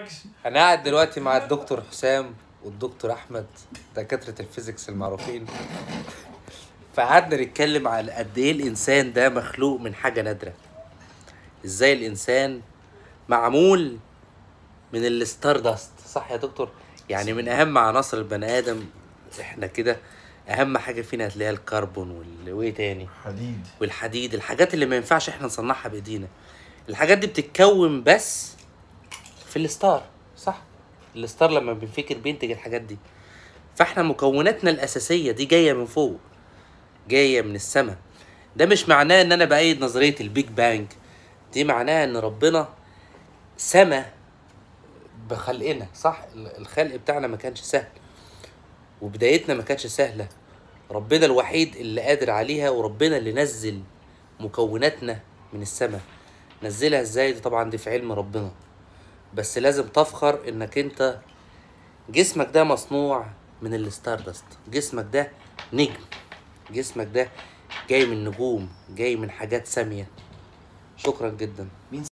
اكشن انا قاعد دلوقتي مع الدكتور حسام والدكتور احمد دكاتره الفيزيكس المعروفين فقعدنا نتكلم على قد ايه الانسان ده مخلوق من حاجه نادره ازاي الانسان معمول من الستار داست صح يا دكتور يعني من اهم عناصر البني ادم احنا كده اهم حاجه فينا هتلاقيها الكربون وال- وايه تاني حديد والحديد الحاجات اللي ما ينفعش احنا نصنعها بايدينا الحاجات دي بتتكون بس في الستار صح الستار لما بينفكر بينتج الحاجات دي فاحنا مكوناتنا الاساسيه دي جايه من فوق جايه من السماء ده مش معناه ان انا بايد نظريه البيج بانج دي معناها ان ربنا سما بخلقنا صح الخلق بتاعنا ما كانش سهل وبدايتنا ما كانتش سهله ربنا الوحيد اللي قادر عليها وربنا اللي نزل مكوناتنا من السماء نزلها ازاي دي طبعا دي في علم ربنا بس لازم تفخر انك انت جسمك ده مصنوع من الستاردست جسمك ده نجم جسمك ده جاي من نجوم جاي من حاجات سامية شكرا جدا